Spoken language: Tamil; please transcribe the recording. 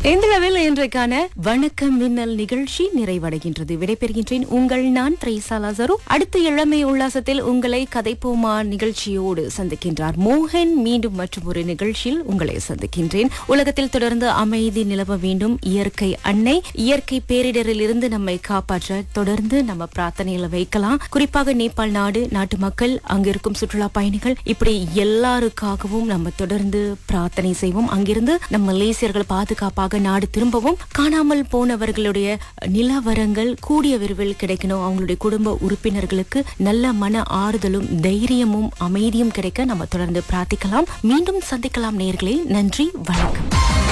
இந்த அளவில் இன்றைக்கான வணக்கம் மின்னல் நிகழ்ச்சி நிறைவடைகின்றது விடைபெறுகின்றேன் உங்கள் நான் த்ரைசா லாசரு அடுத்த இளமை உல்லாசத்தில் உங்களை கதைப்போமா நிகழ்ச்சியோடு சந்திக்கின்றார் மோகன் மீண்டும் மற்றும் ஒரு நிகழ்ச்சியில் உங்களை சந்திக்கின்றேன் உலகத்தில் தொடர்ந்து அமைதி நிலவ வேண்டும் இயற்கை அன்னை இயற்கை பேரிடரில் இருந்து நம்மை காப்பாற்ற தொடர்ந்து நம்ம பிரார்த்தனையில வைக்கலாம் குறிப்பாக நேபாள் நாடு நாட்டு மக்கள் அங்கிருக்கும் சுற்றுலா பயணிகள் இப்படி எல்லாருக்காகவும் நம்ம தொடர்ந்து பிரார்த்தனை செய்வோம் அங்கிருந்து நம்ம மலேசியர்கள் பாதுகாப்பாக நாடு திரும்பவும் காணாமல் போனவர்களுடைய நிலவரங்கள் கூடிய விரைவில் கிடைக்கணும் அவங்களுடைய குடும்ப உறுப்பினர்களுக்கு நல்ல மன ஆறுதலும் தைரியமும் அமைதியும் கிடைக்க நம்ம தொடர்ந்து பிரார்த்திக்கலாம் மீண்டும் சந்திக்கலாம் நேர்களே நன்றி வணக்கம்